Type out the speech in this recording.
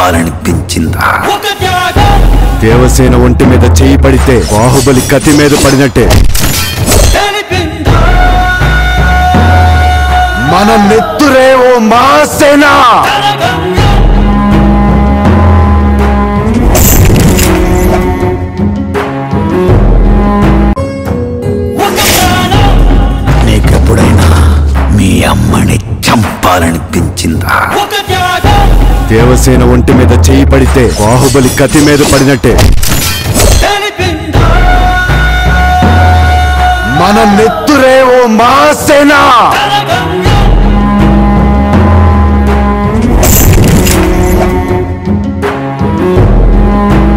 చంపాలనిపించిందా ఒక త్యాగం దేవసేన ఒంటి మీద చేయి పడితే బాహుబలి కత్తి మీద పడినట్టే తెలిపిందా మన నెత్తురే ఓ మహాసేన తరగమ్యం ఒక ప్రాణం నీకెప్పుడైనా మీ అమ్మని చంపాలనిపించిందా ఒక త్యాగం దేవసేన ఒంటి మీద చేయి పడితే బాహుబలి కత్తి మీద పడినట్టే తెలిపిందా మన నెత్తురే ఓ మహాసేన తరగమ్యం